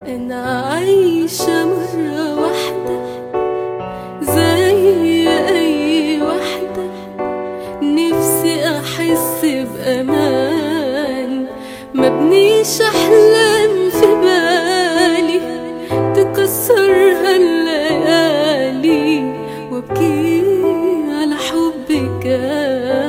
أنا عايشة مرة واحدة زي أي واحدة نفسي أحس بأمان مبنيش أحلام في بالي تكسرها الليالي وابكي على حب كان